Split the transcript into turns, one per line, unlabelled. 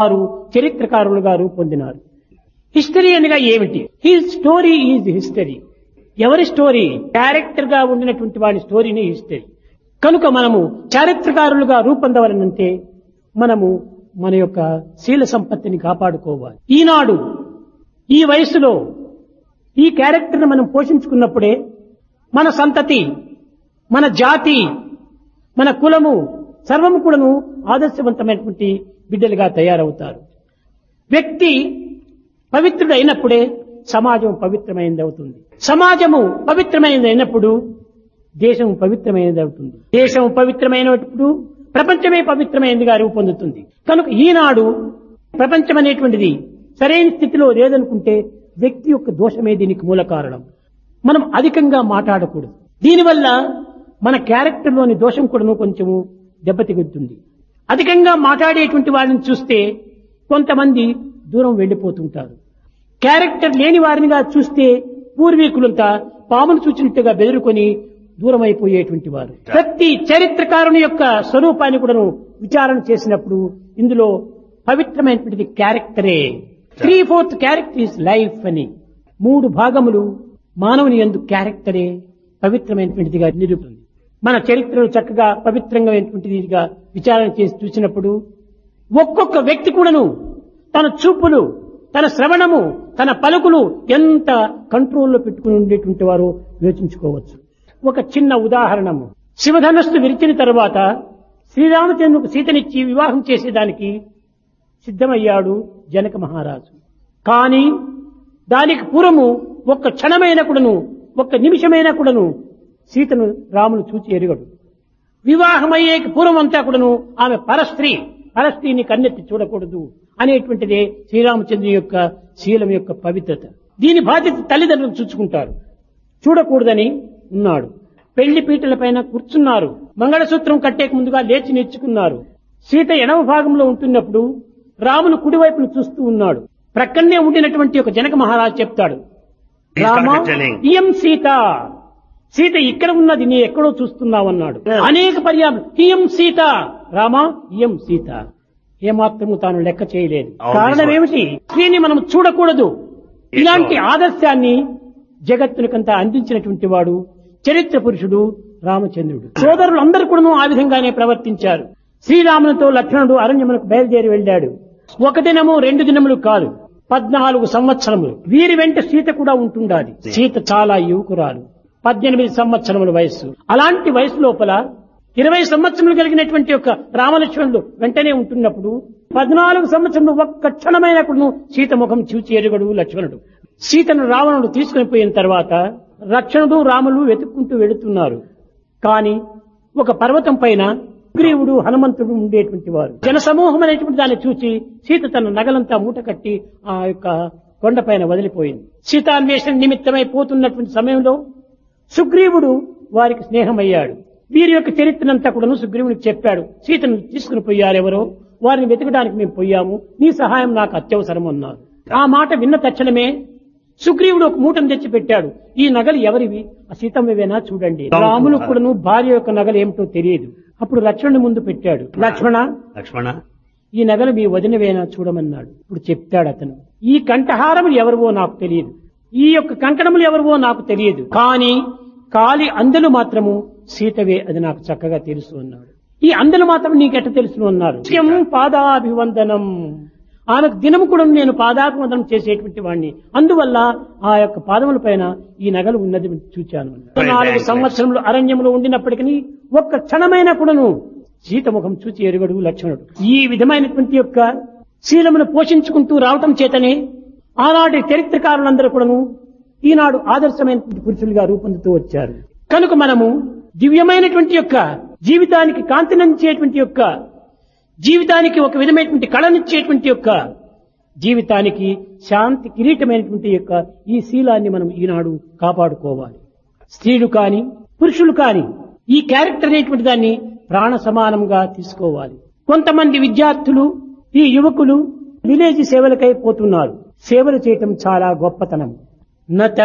వారు చరిత్రకారులుగా రూపొందినారు హిస్టరీ అనగా ఏమిటి హీ స్టోరీ ఈజ్ హిస్టరీ ఎవరి స్టోరీ క్యారెక్టర్ గా ఉండినటువంటి వాడి స్టోరీని హిస్టరీ కనుక మనము చారిత్రకారులుగా రూపొందవలనంటే మనము మన యొక్క శీల సంపత్తిని కాపాడుకోవాలి ఈనాడు ఈ వయసులో ఈ క్యారెక్టర్ని మనం పోషించుకున్నప్పుడే మన సంతతి మన జాతి మన కులము సర్వము కూడాను ఆదర్శవంతమైనటువంటి బిడ్డలుగా తయారవుతారు వ్యక్తి పవిత్రుడు అయినప్పుడే సమాజం పవిత్రమైనది అవుతుంది సమాజము పవిత్రమైనది అయినప్పుడు దేశం పవిత్రమైనది అవుతుంది దేశం పవిత్రమైనప్పుడు ప్రపంచమే పవిత్రమైనదిగా రూపొందుతుంది కనుక ఈనాడు ప్రపంచం అనేటువంటిది సరైన స్థితిలో లేదనుకుంటే వ్యక్తి యొక్క దోషమే దీనికి మూల కారణం మనం అధికంగా మాట్లాడకూడదు దీనివల్ల మన క్యారెక్టర్లోని దోషం కూడాను కొంచెము దెబ్బతిగుతుంది అధికంగా మాట్లాడేటువంటి వాళ్ళని చూస్తే కొంతమంది దూరం వెళ్లిపోతుంటారు క్యారెక్టర్ లేని వారినిగా చూస్తే పూర్వీకులంతా పామును చూచినట్టుగా బెదురుకొని దూరం అయిపోయేటువంటి వారు ప్రతి చరిత్రకారుని యొక్క స్వరూపాన్ని కూడాను విచారణ చేసినప్పుడు ఇందులో పవిత్రమైనటువంటిది క్యారెక్టరే three fourth character is life అని మూడు భాగములు మానవుని ఎందు క్యారెక్టరే పవిత్రమైనటువంటిదిగా నిరూపుతుంది మన చరిత్రను చక్కగా పవిత్రంగా విచారణ చేసి చూసినప్పుడు ఒక్కొక్క వ్యక్తి కూడాను తన చూపులు తన శ్రవణము తన పలుకులు ఎంత కంట్రోల్లో పెట్టుకుని ఉండేటువంటి వారు యోచించుకోవచ్చు ఒక చిన్న ఉదాహరణము శివధనస్సు విరిచిన తరువాత శ్రీరామచంద్రుకు సీతనిచ్చి వివాహం చేసేదానికి సిద్ధమయ్యాడు జనక మహారాజు కానీ దానికి పూర్వము ఒక్క క్షణమైన కూడాను ఒక్క నిమిషమైన కూడాను సీతను రామును చూచి ఎరుగడు వివాహమయ్యేకి పూర్వం అంతా కూడాను ఆమె పరస్త్రీ పరస్త్రీని కన్నెత్తి చూడకూడదు అనేటువంటిదే శ్రీరామచంద్రుని యొక్క శీలం యొక్క పవిత్రత దీని బాధ్యత తల్లిదండ్రులు చూసుకుంటారు చూడకూడదని ఉన్నాడు పెళ్లి పీటల పైన కూర్చున్నారు మంగళసూత్రం కట్టేక ముందుగా లేచి నేర్చుకున్నారు సీత ఎడమ భాగంలో ఉంటున్నప్పుడు రామును కుడివైపును చూస్తూ ఉన్నాడు ప్రక్కనే ఉండినటువంటి ఒక జనక మహారాజు చెప్తాడు
He
Rama
started telling.
ఇయం Sita Sita ఇక్కడ ఉన్నది నీ ఎక్కడో చూస్తున్నావన్నాడు
Yeah.
అనేక పర్యాలు ఇయం సీత రామ ఇయం సీత ఏమాత్రము తాను లెక్క చేయలేదు
All
కారణం
these
ఏమిటి స్త్రీని మనం చూడకూడదు
Yes,
ఇలాంటి
Lord.
ఆదర్శాన్ని జగత్తునికంతా అందించినటువంటి వాడు చరిత్ర పురుషుడు రామచంద్రుడు సోదరులు అందరూ కూడా ఆ విధంగానే ప్రవర్తించారు శ్రీరామునితో లక్ష్మణుడు అరణ్యములకు బయలుదేరి వెళ్ళాడు ఒక దినము రెండు దినములు కాదు పద్నాలుగు సంవత్సరములు వీరి వెంట సీత కూడా ఉంటుండాలి సీత చాలా యువకురాలు పద్దెనిమిది సంవత్సరముల వయస్సు అలాంటి వయసు లోపల ఇరవై సంవత్సరములు కలిగినటువంటి యొక్క రామలక్ష్మణుడు వెంటనే ఉంటున్నప్పుడు పద్నాలుగు సంవత్సరములు ఒక్క క్షణమైనప్పుడు సీత ముఖం చూచి ఎరుగడు లక్ష్మణుడు సీతను రావణుడు తీసుకుని పోయిన తర్వాత లక్ష్మణుడు రాములు వెతుక్కుంటూ వెళుతున్నారు కానీ ఒక పర్వతం పైన సుగ్రీవుడు హనుమంతుడు ఉండేటువంటి వారు జనసమూహం అనేటువంటి దాన్ని చూసి సీత తన నగలంతా మూట కట్టి ఆ యొక్క కొండపైన వదిలిపోయింది సీతాన్వేషణ నిమిత్తమై పోతున్నటువంటి సమయంలో సుగ్రీవుడు వారికి స్నేహమయ్యాడు వీరి యొక్క చరిత్రనంతా కూడాను సుగ్రీవునికి చెప్పాడు సీతను తీసుకుని పోయారెవరో వారిని వెతకడానికి మేము పోయాము నీ సహాయం నాకు అత్యవసరం అన్నారు ఆ మాట విన్న తక్షణమే సుగ్రీవుడు ఒక మూటను తెచ్చి పెట్టాడు ఈ నగలు ఎవరివి ఆ సీతమ్మవేనా చూడండి రాములు కూడాను భార్య యొక్క నగలు ఏమిటో తెలియదు అప్పుడు లక్ష్మణుని ముందు పెట్టాడు లక్ష్మణ
లక్ష్మణ
ఈ నగలు మీ వదినవేనా చూడమన్నాడు ఇప్పుడు చెప్తాడు అతను ఈ కంఠహారములు ఎవరివో నాకు తెలియదు ఈ యొక్క కంకణములు ఎవరివో నాకు తెలియదు కానీ కాలి అందలు మాత్రము సీతవే అది నాకు చక్కగా తెలుసు అన్నాడు ఈ అందలు మాత్రం నీకెట్ట తెలుసు అన్నారు నిత్యం పాదాభివందనం ఆమెకు దినము కూడా నేను పాదాభివందనం చేసేటువంటి వాడిని అందువల్ల ఆ యొక్క పాదముల పైన ఈ నగలు ఉన్నది చూచాను అన్నాడు. నాలుగు సంవత్సరములు అరణ్యంలో ఉండినప్పటికీ ఒక్క క్షణమైన కూడాను సీత ముఖం చూచి ఎరుగడు లక్ష్మణుడు ఈ విధమైనటువంటి యొక్క శీలమును పోషించుకుంటూ రావటం చేతనే ఆనాటి చరిత్రకారులందరూ కూడాను ఈనాడు ఆదర్శమైనటువంటి పురుషులుగా రూపొందుతూ వచ్చారు కనుక మనము దివ్యమైనటువంటి యొక్క జీవితానికి కాంతినంచేటువంటి యొక్క జీవితానికి ఒక విధమైనటువంటి కళనిచ్చేటువంటి యొక్క జీవితానికి శాంతి కిరీటమైనటువంటి యొక్క ఈ శీలాన్ని మనం ఈనాడు కాపాడుకోవాలి స్త్రీలు కాని పురుషులు కాని ఈ క్యారెక్టర్ అనేటువంటి దాన్ని ప్రాణ సమానంగా తీసుకోవాలి కొంతమంది విద్యార్థులు ఈ యువకులు విలేజ్ సేవలకై పోతున్నారు సేవలు చేయటం చాలా గొప్పతనం నత